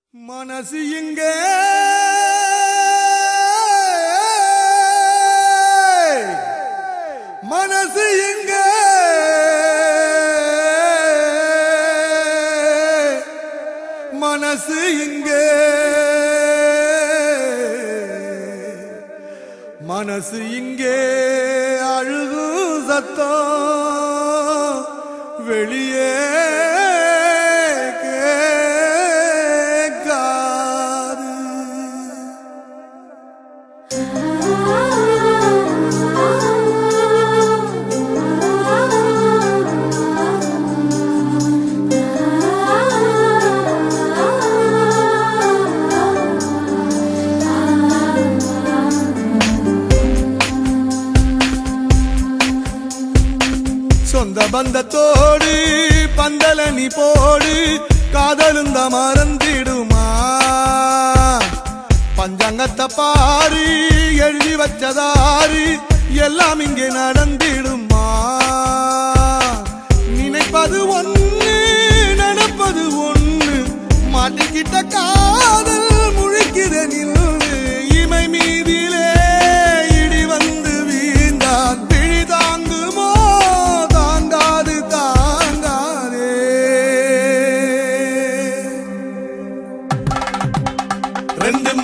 மனசு இங்க மனசு இங்க மனசு இங்க மனசு இங்கே அழுகு சத்தம் வெளியே கேட்காது சொந்த பந்தத்தோடு பந்தல நீ போடு காதலுந்த மறந்திடுமா பஞ்சாங்கத்தை பாரு எழுதி வச்சதாரு எல்லாம் இங்கே நடந்திடுமா நினைப்பது ஒண்ணு நடப்பது ஒண்ணு மாட்டிக்கிட்ட காதல் முழிக்கிற நின்று இமை மீதிலே இடி வந்து வீழ்ந்தான் பிழி தாங்குமோ தாங்காது தாங்காதே ரெண்டு